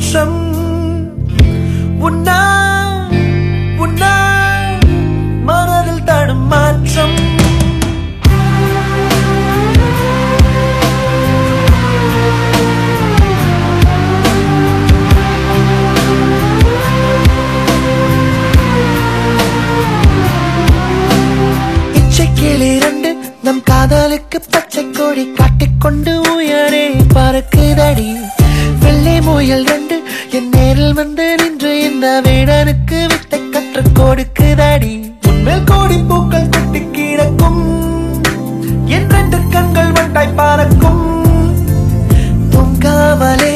மாற்றம் உன்னா உன்னா மனதில் தடும் மாற்றம் இச்சைக்கிளி இரண்டு நம் காதலுக்கு பச்சை கொடி காட்டிக்கொண்டு உயரே பறக்குதடி வெள்ளை முயல் ரெண்டு என் நேரில் வந்து நின்று இந்த வீடனுக்கு வித்தை கற்றுக் கொடுக்குதடி உன்மேல் கோடி பூக்கள் கொட்டி கிடக்கும் என் ரெண்டு கண்கள் வட்டாய் பறக்கும் தூங்காமலே